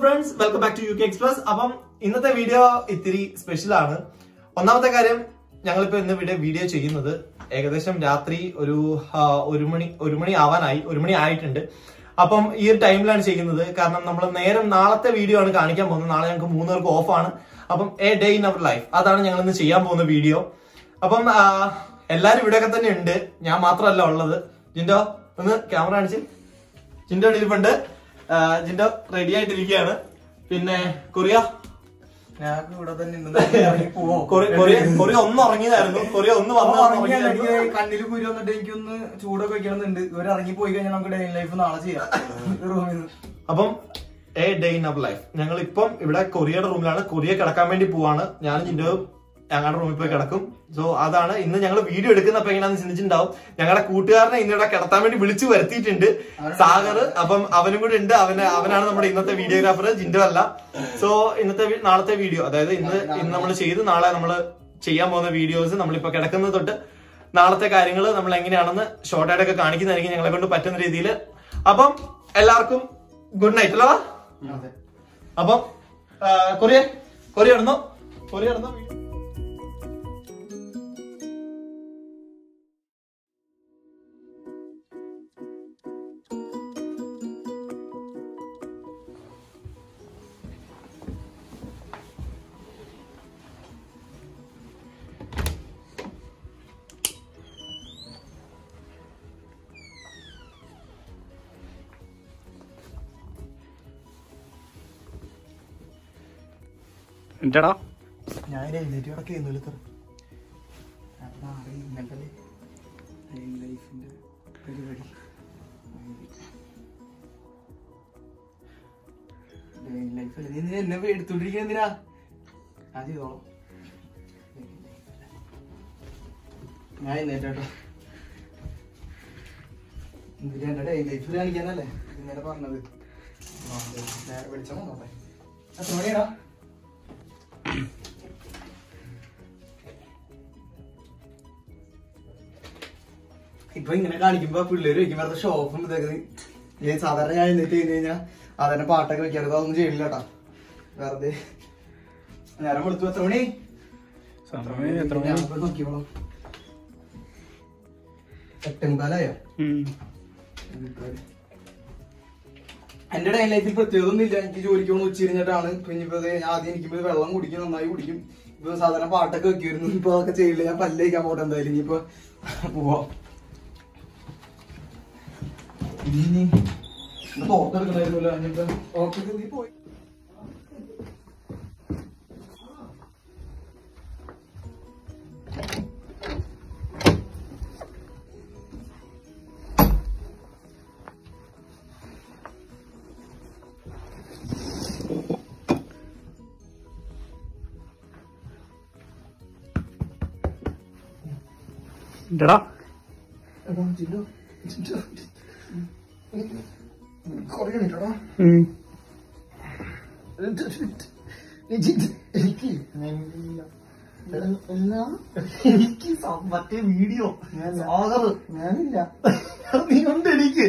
Friends welcome back to U K express അപ്പം ഇന്നത്തെ video ഇത്തിരി സ്പെഷ്യൽ ആണ് ഒന്നാമത്തെ കാര്യം ഞങ്ങളിപ്പോ ഇന്ന് ഇവിടെ വീഡിയോ ചെയ്യുന്നത് ഏകദേശം രാത്രി ഒരു ആ, ഒരു മണി ഒരു മണി ആവാനായി ഒരു മണി ആയിട്ടുണ്ട് അപ്പം ഈ ഒരു ടൈമിലാണ് ചെയ്യുന്നത് കാരണം നമ്മൾ നേരം നാളത്തെ വീഡിയോ ആണ് കാണിക്കാൻ പോകുന്നത് നാളെ ഞങ്ങൾക്ക് മൂന്ന് പേർക്ക് ഓഫ് ആണ് അപ്പം a day in our life അതാണ് ഞങ്ങൾ ഇന്ന് ചെയ്യാൻ പോകുന്ന വീഡിയോ അപ്പം ആ, എല്ലാരും ഇവിടെയൊക്കെ തന്നെ ഉണ്ട് ഞാൻ മാത്രമല്ല ഉള്ളത് ജിൻഡോ ഒന്ന് ക്യാമറ കാണിച്ച് ജിൻഡോ ഇരിപ്പുണ്ട് ആ, ജിൻഡോ റെഡി ആയിട്ടിരിക്കുകയാണ് പിന്നെ കൊറിയ ഞാൻ ഇവിടെ തന്നെ ഉണ്ട്. പോവോ? കൊറിയ കൊറിയ- കൊറിയ ഒന്ന് ഉറങ്ങിയതായിരുന്നു കൊറിയ ഒന്ന് വന്ന് അപ്പൊ ഉറങ്ങിയാൽ ഉറങ്ങിയതായിരുന്നു. എനിക്ക് കണ്ണില് കുരു വന്നിട്ട് എനിക്കൊന്ന് ചൂടൊക്കെ വെക്കണമെന്നുണ്ട് ഇവർ ഇറങ്ങി പോയി കഴിഞ്ഞാൽ നമുക്ക് ഡേ ലൈഫ് നാളെ ചെയ്യാം റൂമിൽ നിന്ന് അപ്പം a day in our life ഞങ്ങൾ ഇപ്പം ഇവിടെ കൊറിയയുടെ റൂമിലാണ് കൊറിയ കിടക്കാൻ വേണ്ടി പോവാണ് ഞാനും ജിൻഡോ ഞങ്ങളുടെ റൂമിൽ പോയി കിടക്കും സോ അതാണ് ഇന്ന് ഞങ്ങൾ വീഡിയോ എടുക്കുന്നപ്പോ എങ്ങനെയാന്ന് ചിന്തിച്ചിട്ടുണ്ടാവും ഞങ്ങളുടെ കൂട്ടുകാരനെ ഇന്ന് ഇവിടെ കിടത്താൻ വേണ്ടി വിളിച്ചു വരുത്തിയിട്ടുണ്ട് സാഗർ അപ്പം അവനും കൂടെ ഉണ്ട് അവന് അവനാണ് നമ്മുടെ ഇന്നത്തെ വീഡിയോഗ്രാഫർ ജിൻഡോ അല്ല സോ ഇന്നത്തെ വി- നാളത്തെ വീഡിയോ അതായത് ഇന്ന് ഇന്ന് നമ്മൾ ചെയ്ത് നാളെ നമ്മൾ ചെയ്യാൻ പോകുന്ന വീഡിയോസ് നമ്മളിപ്പോ കിടക്കുന്നത് തൊട്ട് നാളത്തെ കാര്യങ്ങൾ നമ്മൾ എങ്ങനെയാണെന്ന് ഷോർട്ട് ആയിട്ടൊക്കെ കാണിക്കുന്നതായിരിക്കും ഞങ്ങളെ കൊണ്ട് പറ്റുന്ന രീതിയിൽ അപ്പം എല്ലാവർക്കും ഗുഡ് നൈറ്റ് അല്ലോ അപ്പം ആ, കൊറിയ കൊറിയ ഇടുന്നു കൊറിയ ഇടുന്നു എന്റടാ ഞാൻ എഴുന്നേറ്റ് കിടക്കെ എഴുന്നേൽത്തറ ഇങ്ങനത്തെ ലൈഫിന്റെ പരിപാടി ലൈഫ് അല്ലേ നീ എന്നെ എടുത്തോണ്ടിരിക്കുന്ന എന്തിനാ ഞാൻ ചെയ്തോളാം ഞാൻ എഴുന്നേറ്റോ എന്തിനാ എന്റെ ഡേ ലൈഫിൽ കാണിക്കാനല്ലേ ഇന്നലെ പറഞ്ഞത് ആ, ദേ, നേരെ വെളിച്ചം വന്നോട്ടെ എത്ര മണിയാ ഇപ്പൊ ഇങ്ങനെ കാണിക്കുമ്പോ പിള്ളേര് വെക്കും വെറുതെ ഷോപ്പും ഇതൊക്കെ ഞാൻ സാധാരണ ഞാൻ എന്നിട്ട് കഴിഞ്ഞ് കഴിഞ്ഞാൽ അതന്നെ പാട്ടൊക്കെ വെക്കാറ് അതൊന്നും ചെയ്യില്ല കേട്ടാ വെറുതെ നേരം വെളുത്തു എത്ര മണി സമയം എത്ര മണി? ഞാൻ ഇപ്പൊ നോക്കിയോളാം എട്ടേമുക്കാലായോ ഉം. എന്റെ ഡേ ലൈഫിൽ പ്രത്യേകത ഒന്നും ഇല്ല എനിക്ക് ജോലിക്ക് പോകുന്ന ഉച്ചരിഞ്ഞിട്ടാണ് പിന്നെ ഇപ്പൊ ദേ ഞാൻ ആദ്യം എനിക്കിപ്പോ വെള്ളം കുടിക്കും നന്നായി കുടിക്കും ഇപ്പൊ സാധാരണ പാട്ടൊക്കെ വെക്കുമായിരുന്നു ഇപ്പൊ അതൊക്കെ ചെയ്യില്ല ഞാൻ പല്ല് കഴിക്കാൻ പോട്ടെ എന്തായാലും ഇനിയിപ്പോ പോവാം ഇനി തോർത്തെടുക്കണായിരുന്നല്ലോ ഇനിയിപ്പോ ഓക്കെ നീ പോയി എന്റടാ എടാ ജില്ലോ ജില്ലോ കുറേ മിനിറ്റടാ ഉം. എനിക്ക് എനിക്ക് സ- മറ്റേ വീഡിയോ സാഗർ ഞാനില്ല നീ ഉണ്ട് എനിക്ക്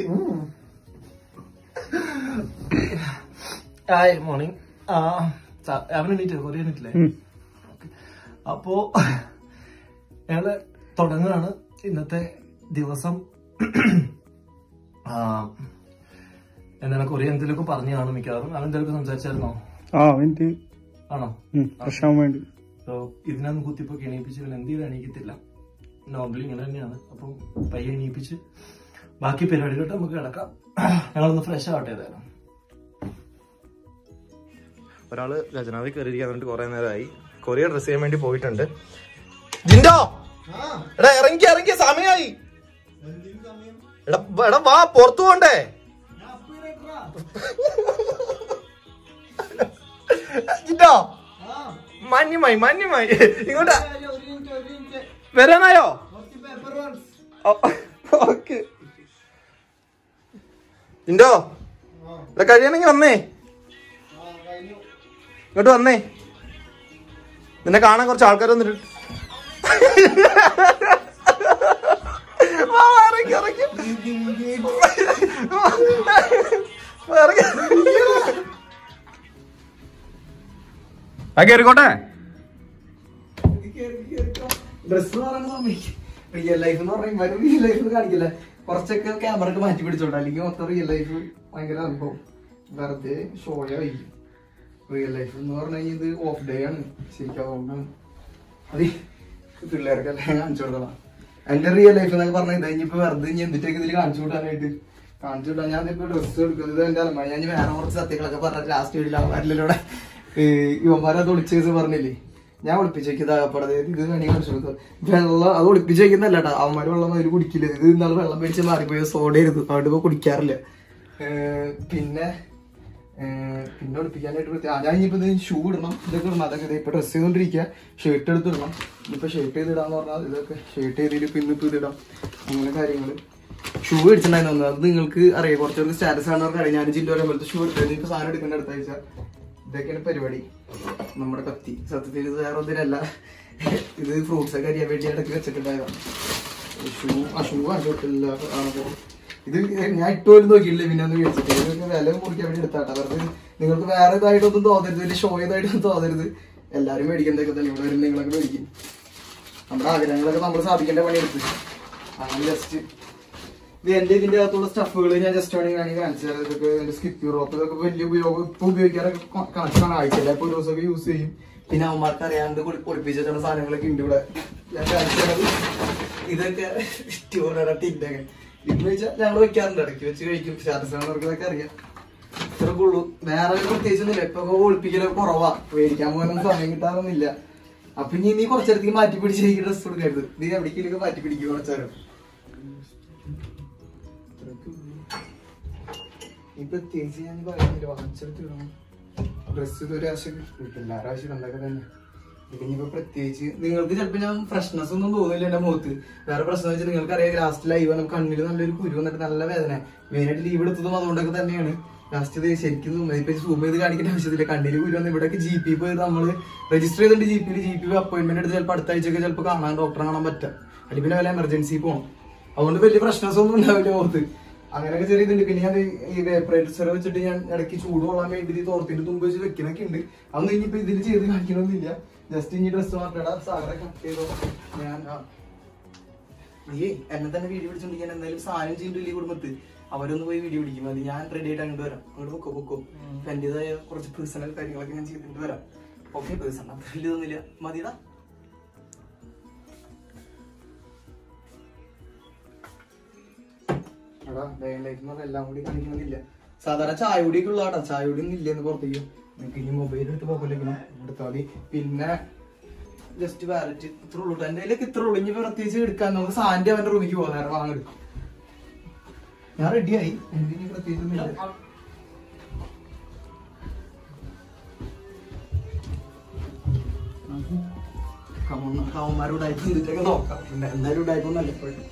ഹായ് മോർണിംഗ് അവൻ എണീറ്റ് കുറേ എണീറ്റില്ലേ ഉം. അപ്പോ ഞങ്ങള് തുടങ്ങുകയാണ് ഇന്നത്തെ ദിവസം ആ, എന്താണ് കൊറിയ എന്തെങ്കിലുമൊക്കെ പറഞ്ഞു കാണും മിക്കവാറും അവൻ എന്തെങ്കിലും സംസാരിച്ചായിരുന്നോ ആ എനിക്ക് ആണോ പ്രശ്നം വേണ്ടി സോ ഇതിനൊന്നും കുത്തിപ്പോ എണീപ്പിച്ച് ഇവൻ എന്ത് ചെയ്ത് എണീക്കത്തില്ല നോർമലി ഇങ്ങനെ തന്നെയാണ് അപ്പം പയ്യെ എണീപ്പിച്ച് ബാക്കി പരിപാടികളോട്ട് നമുക്ക് കിടക്കാം ഞങ്ങളൊന്ന് ഫ്രഷ് ആവട്ടെ ഏതായാലും ഒരാള് ഖജനാവി കയറിയിരിക്കാൻ വേണ്ടി കുറെ നേരമായി കൊറിയ ഡ്രസ് ചെയ്യാൻ വേണ്ടി പോയിട്ടുണ്ട് ജിൻഡോ എടാ ഇറങ്ങി ഇറങ്ങി സമയമായി എടാ വ- എടാ വാ പുറത്തു പോണ്ടേ ജിൻഡോ മാന്യമായി മാന്യമായി ഇങ്ങോട്ടാ വരാനായോ ഓക്കെ ജിൻഡോ ഇവിടെ കഴിയണമെങ്കിൽ വന്നേ ഇങ്ങോട്ട് വന്നേ നിന്നെ കാണാൻ കുറച്ച് ആൾക്കാർ വന്നിട്ട് വാ, വാ, ഇറങ്ങി, ഇറങ്ങി. ഇറങ്ങി. ആ കേറിക്കോട്ടെ ഡ്രസ് റിയൽ ലൈഫ് എന്ന് പറഞ്ഞാൽ റിയൽ ലൈഫ് കാണിക്കില്ല കുറച്ചൊക്കെ ക്യാമറ ഒക്കെ മാറ്റി പിടിച്ചോട്ടെ അല്ലെങ്കിൽ മൊത്തം റിയൽ ലൈഫ് ഭയങ്കര അനുഭവം വെറുതെ ഷോയായിരിക്കും റിയൽ ലൈഫ് എന്ന് പറഞ്ഞു കഴിഞ്ഞാൽ ഇത് ഓഫ് ഡേ ആണ് ശരിക്കും അതുകൊണ്ടാണ് അത് പിള്ളേർക്കല്ലേ കാണിച്ചു കൊടുക്കണം എന്റെ റിയൽ ലൈഫ് എന്നൊക്കെ പറഞ്ഞാൽ ഇത് ഇനിയിപ്പോ വെറുതെ ഇനി എന്തിട്ടൊക്കെ ഇതിൽ കാണിച്ചു വിടാനായിട്ട് കാണിച്ചു വിടാൻ ഞാൻ ഇപ്പൊ ഡ്രസ്സ് എടുക്കുന്നത് എന്റെ അലമാര ഞാൻ ഇനി വേറെ കുറച്ച് സത്യങ്ങളൊക്കെ പറഞ്ഞ ലാസ്റ്റ് വീട്ടിൽ അവന്മാരിലൂടെ ഇവന്മാരത് ഒളിച്ചേസ് പറഞ്ഞില്ലേ ഞാൻ ഒളിപ്പിച്ചേക്ക് ഇതാകപ്പെടത് ഇത് വേണമെങ്കിൽ കാണിച്ചു കൊടുത്തു വെള്ളം അത് ഒളിപ്പിച്ച് വെക്കുന്നല്ല കേട്ടോ അവന്മാര് വെള്ളം അതിൽ കുടിക്കില്ല ഇത് ഇന്നാൾ വെള്ളം മേടിച്ച് മാറിപ്പോയി സോഡ ആയിരുന്നു അവിടെ ഇപ്പൊ കുടിക്കാറില്ല ഏർ പിന്നെ ഏർ പിന്നെ ഒളിപ്പിക്കാനായിട്ട് പ്രത്യേക ഞാൻ ഇനിയിപ്പോ ഇത് ഷൂ ഇടണം ഇതൊക്കെ ഇടണം അതൊക്കെ ദേ ഇപ്പൊ ഡ്രസ് ചെയ്തോണ്ടിരിക്കുക ഷർട്ട് എടുത്ത് ഇടണം ഇപ്പൊ ഷർട്ട് ചെയ്തിടാന്ന് പറഞ്ഞാൽ ഇതൊക്കെ ഷർട്ട് ചെയ്തിട്ട് പിന്നെ ഇപ്പൊ ഇതിടാം അങ്ങനെ കാര്യങ്ങള് ഷൂ അടിച്ചിട്ടുണ്ടായിരുന്നു അത് നിങ്ങൾക്ക് അറിയാം കുറച്ചൊക്കെ സ്റ്റാറ്റസ് ആണെന്നവർക്ക് അറിയാം ഞാൻ ജില്ല പോലത്തെ ഷൂ എടുത്തത് ഇപ്പൊ സാധനം എടുക്കേണ്ട അടുത്ത ആഴ്ച ഇതൊക്കെയാണ് പരിപാടി നമ്മുടെ കത്തി സത്യത്തിൽ ഇത് വേറെ ഒന്നിനല്ല ഇത് ഫ്രൂട്ട്സ് ഒക്കെ അറിയാൻ വേണ്ടി ഇടയ്ക്ക് വെച്ചിട്ടുണ്ടായതാണ് ഷൂ ആ ഷൂ കാണിച്ചു കൊടുത്തില്ല ആണോ ഇത് ഞാൻ ഇട്ട് പോലും നോക്കിയില്ല പിന്നെ ഒന്ന് മേടിച്ചിട്ട് ഇതൊക്കെ വില മുറിക്കാൻ വേണ്ടി എടുത്താട്ടാ വെറുതെ നിങ്ങൾക്ക് വേറെ ഇതായിട്ടൊന്നും തോന്നരുത് വലിയ ഷോ ഇതായിട്ടൊന്നും തോന്നരുത് എല്ലാവരും മേടിക്കുന്നതൊക്കെ തന്നെ ഇവിടെ വരുന്ന നിങ്ങളൊക്കെ മേടിക്കും നമ്മുടെ ആഗ്രഹങ്ങളൊക്കെ നമ്മൾ സാധിക്കേണ്ട പണിയെടുത്ത് അങ്ങനെ ജസ്റ്റ് ഇത് എന്റെ ഇതിന്റെ അകത്തുള്ള സ്റ്റഫുകൾ ഞാൻ ജസ്റ്റ് വേണമെങ്കിൽ വേണമെങ്കിൽ കാണിച്ചത് ഇതൊക്കെ എന്റെ സ്കിപ്പ് റോപ്പ് ഇതൊക്കെ വലിയ ഉപയോഗം ഇപ്പൊ ഉപയോഗിക്കാനൊക്കെ കണക്ഷൻ ആയിട്ടില്ല ഇപ്പൊ ഒരു ദിവസമൊക്കെ യൂസ് ചെയ്യും പിന്നെ അവന്മാർക്ക് അറിയാണ്ട് പൊളി- പൊളിപ്പിച്ചിട്ടുള്ള സാധനങ്ങളൊക്കെ ഉണ്ട് ഇവിടെ ഞാൻ കാണിച്ചത് ഇതൊക്കെ സ്റ്റോറാണ് ടിന്നൊക്കെ ഇന്ന് വെച്ചാൽ ഞങ്ങൾ വെക്കാറുണ്ട് ഇടയ്ക്ക് വെച്ച് കഴിക്കും സ്റ്റാറ്റസ് അറിയാം ഇത്രയൊക്കെ ഉള്ളൂ വേറെ പ്രത്യേകിച്ചൊന്നുമില്ല ഇപ്പൊ ഒളിപ്പിക്കലൊക്കെ കുറവാ മേടിക്കാൻ പോകാനൊന്നും സമയം കിട്ടാറൊന്നുമില്ല അപ്പൊ ഇനി നീ കുറച്ചേരത്തേക്ക് മാറ്റി പിടിച്ച് എനിക്ക് ഡ്രസ് കൊടുക്കരുത് നീ എവിടേക്കൊക്കെ മാറ്റി പിടിക്കും കുറച്ചേരം ഈ പ്രത്യേകിച്ച് ഞാൻ പറയുന്നില്ല വാങ്ങിച്ചെടുത്ത് വിടണം ഡ്രസ് ഇതൊരു ആവശ്യം എല്ലാവരും ആവശ്യം എന്തൊക്കെ തന്നെ ഇനിയിപ്പോ പ്രത്യേകിച്ച് നിങ്ങൾക്ക് ചിലപ്പോ ഞാൻ ഫ്രഷ്നെസ് ഒന്നും തോന്നില്ല എന്റെ മുഖത്ത് വേറെ പ്രശ്നം വെച്ചാൽ നിങ്ങൾക്ക് അറിയാം ലാസ്റ്റ് ലൈവ് നമുക്ക് കണ്ണിൽ നല്ലൊരു കുരു വന്നിട്ട് നല്ല വേദന മെയിനായിട്ട് ലീവ് എടുത്തതും അതുകൊണ്ടൊക്കെ തന്നെയാണ് ലാസ്റ്റ് ഇത് ശരിക്കും zoom- ഇപ്പൊ സൂം ചെയ്ത് കാണിക്കേണ്ട ആവശ്യത്തില്ല കണ്ണിൽ കുരു വന്ന് ഇവിടെയൊക്കെ ജി പി പോയി നമ്മൾ രജിസ്റ്റർ ചെയ്തിട്ടുണ്ട് ജി പിയിൽ ജി പി അപ്പോയിന്റ്മെന്റ് എടുത്ത് ചിലപ്പോൾ അടുത്ത ആഴ്ചയൊക്കെ ചിലപ്പോൾ കാണാൻ ഡോക്ടറെ കാണാൻ പറ്റാം അല്ലെങ്കിൽ പിന്നെ വല്ല എമർജൻസി പോകണം അതുകൊണ്ട് വലിയ പ്രശ്നസ് ഒന്നും ഉണ്ടാവില്ല മുഖത്ത് അങ്ങനെയൊക്കെ ചെറിയ ഇതുണ്ട് പിന്നെ ഞാൻ ഈ വേപ്പറേറ്റർ വെച്ചിട്ട് ഞാൻ ഇടയ്ക്ക് ചൂട് കൊള്ളാൻ വേണ്ടി ഈ തോർത്തിന്റെ തുമ്പ് വെച്ച് വെക്കുന്നൊക്കെ ഉണ്ട് അതൊന്നും ഇനിയിപ്പോ ഇതിൽ ചെയ്ത് കാണിക്കണമെന്നില്ല ജസ്റ്റ് ഇനി ഡ്രസ് മാറ്റടാ സാറെ കട്ട് ചെയ്തോ ഞാൻ ആ. നീ എന്നെ തന്നെ വീഡിയോ പിടിച്ചോണ്ടിരിക്കാൻ എന്തായാലും സാധനം ചെയ്തിട്ടില്ല ഈ കുടുംബത്ത് അവരൊന്ന് പോയി വീഡിയോ പിടിക്കും അത് ഞാൻ റെഡി ആയിട്ട് അങ്ങോട്ട് വരാം അങ്ങോട്ട് പൊക്കോ പൊക്കോ ഇപ്പൊ എന്റേതായ കുറച്ച് പേഴ്സണൽ കാര്യങ്ങളൊക്കെ ഞാൻ ചെയ്തിട്ട് വരാം ഓക്കെ പേഴ്സണൽ അത്ര വലിയ തോന്നില്ല മതിടാ എടാ ഡേ ലൈഫ് എന്ന് പറഞ്ഞാൽ എല്ലാം കൂടി കാണിക്കണമെന്നില്ല സാധാരണ ചായ കുടിയൊക്കെ ഉള്ളതാടാ ചായ കുടി ഒന്നും ഇല്ലെന്ന് പുറത്തേക്ക് നിങ്ങൾക്ക് ഇനി മൊബൈൽ എടുത്ത് പോകലേക്കണം എടുത്താൽ മതി പിന്നെ ജസ്റ്റ് വാലറ്റ് ഇത്ര ഉള്ളൂ ട്ടോ. എന്റെ കയ്യിലേക്ക് ഇത്ര ഉള്ളൂ ഇനി പ്രത്യേകിച്ച് എടുക്കാൻ നമുക്ക് സാൻഡ് അവന്റെ റൂമിലേക്ക് പോകാൻ നേരം വാങ്ങെടുക്കും ഞാൻ റെഡിയായി എനിക്ക് ഇനി പ്രത്യേകിച്ച് ഒന്നും ഇല്ല അവന്മാരോട് അയച്ചിട്ടൊക്കെ നോക്കാം പിന്നെ എന്തായാലും ഉണ്ടായിപ്പോന്നല്ല ഇപ്പോഴും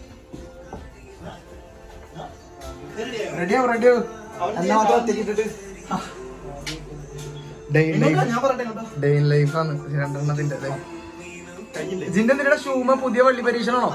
റെഡിയാവും റെഡിയാവും എന്നാ മാത്രം ഒറ്റയ്ക്കിട്ടിട്ട് ഡേ ഇൻ ലൈഫ് ഞാൻ പറയട്ടെ കേട്ടോ ഡേ ഇൻ ലൈഫ് ആണ് രണ്ടെണ്ണത്തിന്റെ അല്ലേ ജിന്റെ എന്തിനാ ഷൂമ പുതിയ പള്ളി പരീക്ഷണാണോ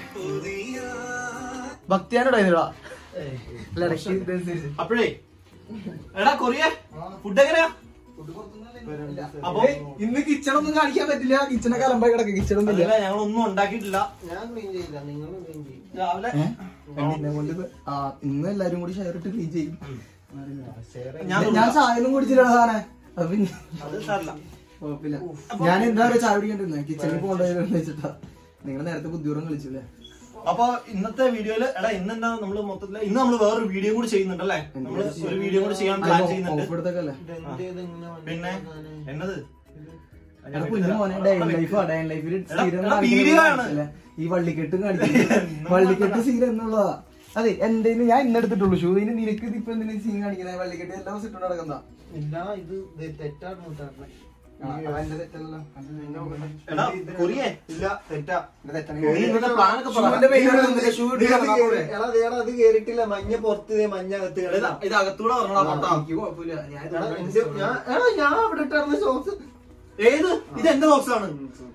ഭക്തിയാനോടാ ഇതിടാ അല്ല ഇടയ്ക്ക് ഇതനുസരിച്ച് അപ്പോഴേ എടാ കൊറിയ ഫുഡ് എങ്ങനെയാ അപ്പൊ ഇന്ന് കിച്ചൺ ഒന്നും കാണിക്കാൻ പറ്റില്ല കിച്ചണൊക്കെ അലമ്പായി കിടക്കുക കിച്ചൺ ഒന്നും ഇല്ല അതല്ല ഞങ്ങളൊന്നും ഉണ്ടാക്കിയിട്ടില്ല ഞാൻ ക്ലീൻ ചെയ്യില്ല നിങ്ങൾ ക്ലീൻ ചെയ്യും രാവിലെ എന്നെ കൊണ്ട് ഇത് ആ ഇന്ന് എല്ലാരും കൂടി ഷെയർ ഇട്ട് ക്ലീൻ ചെയ്യും ഞാൻ ഞാൻ ചായ ഒന്നും കുടിച്ചില്ല സാധനം അത് പിന്നെ അത് സാറില്ല കുഴപ്പമില്ല ഞാൻ എന്താ പറയുക ചായ കുടിക്കണ്ടിരുന്നത് കിച്ചണിൽ പോകണ്ടെന്ന് വെച്ചിട്ടാ നിങ്ങൾ നേരത്തെ ബുദ്ധിപൂർവ്വം കളിച്ചില്ലേ അപ്പൊ ഇന്നത്തെ വീഡിയോയില് എടാ ഇന്ന് എന്താ നമ്മള് മൊത്തത്തില് ഇന്ന് നമ്മള് വേറൊരു വീഡിയോ കൂടി ചെയ്യുന്നുണ്ടല്ലേ നമ്മള് ഒരു വീഡിയോ കൂടി ചെയ്യാൻ പ്ലാൻ ചെയ്യുന്നുണ്ട് ഓഫ് എടുത്തൊക്കെ അല്ലേ എന്റേത് ഇങ്ങനെ പിന്നെ എന്നത് എടാ കുഞ്ഞു മോനെ ഡേ ലൈഫ് ഡേ ലൈഫിൽ എടാ, എടാ, video ആണ്. ഈ വള്ളിക്കെട്ടും കാണിക്കുന്നത് വള്ളിക്കെട്ട് സീൻ എന്നുള്ളതാ അതെ എന്റെ ഞാൻ ഇന്ന് എടുത്തിട്ടുള്ളൂ ഷൂ ഇതിന് നിനക്ക് ഇതിപ്പോ എന്തിനാ സീൻ കാണിക്കുന്നത് വള്ളിക്കെട്ട് എല്ലാ ദിവസം ഇട്ടോണ്ട് നടക്കുന്ന ഇല്ല ഇത് ദേ തെറ്റാണ് മുട്ടാറിനെ എന്റെ തെറ്റല്ലല്ലോ അത് നിന്റെ നോക്കട്ടെ. എടാ കൊറിയേ ഇല്ല തെറ്റാ എന്റെ തെറ്റാണ്. നീ ഇന്നത്തെ plan ഒക്കെ പറ. ഷൂവിന്റെ പേര് ഒന്നുമില്ല, ഷൂ ഇട്ട് നടന്നാ പോരെ? എടാ ദേടാ അത് കേറിയിട്ടില്ല മഞ്ഞ പുറത്ത് ദേ മഞ്ഞ അകത്ത് എടാ, ഇതാ, ഇത് അകത്തൂടെ പറഞ്ഞടാ പൊട്ടാ എനിക്ക് കുഴപ്പമില്ല ഞാൻ ഇത് എടാ, ഇവിടെ എന്റെ- ഞാൻ- എടാ, ഞാൻ അവിടെ ഇട്ടാർന്ന ഷോക്സ് ഏത് ഇത് എന്റെ ബോക്സ് ആണ്